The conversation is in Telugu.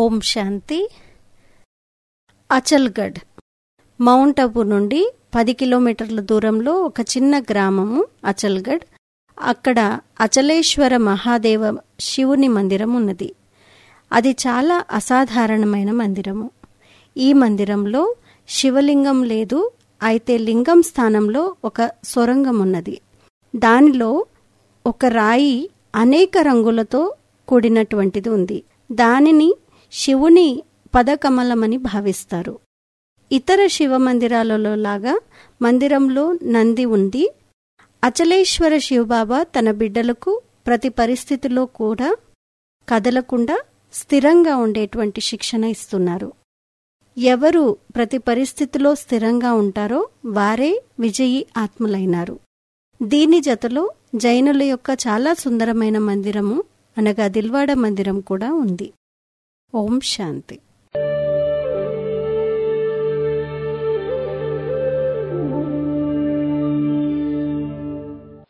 ఓం శాంతి అచల్గఢ్ మౌంట్ అబు నుండి పది కిలోమీటర్ల దూరంలో ఒక చిన్న గ్రామము అచల్గఢ్ అక్కడ అచలేశ్వర మహాదేవ శివుని మందిరం ఉన్నది అది చాలా అసాధారణమైన మందిరము ఈ మందిరంలో శివలింగం లేదు అయితే లింగం స్థానంలో ఒక సొరంగం ఉన్నది దానిలో ఒక రాయి అనేక రంగులతో కూడినటువంటిది ఉంది దానిని శివుని పదకమలమని భావిస్తారు ఇతర శివ మందిరాలలో లాగా మందిరంలో నంది ఉంది అచలేశ్వర శివబాబా తన బిడ్డలకు ప్రతి పరిస్థితిలో కూడా కదలకుండా స్థిరంగా ఉండేటువంటి శిక్షణ ఇస్తున్నారు ఎవరు ప్రతి పరిస్థితిలో స్థిరంగా ఉంటారో వారే విజయీ ఆత్మలైనారు దీని జతలో జైనుల యొక్క చాలా సుందరమైన మందిరము అనగా దిల్వాడ మందిరం కూడా ఉంది ఓం శాంతి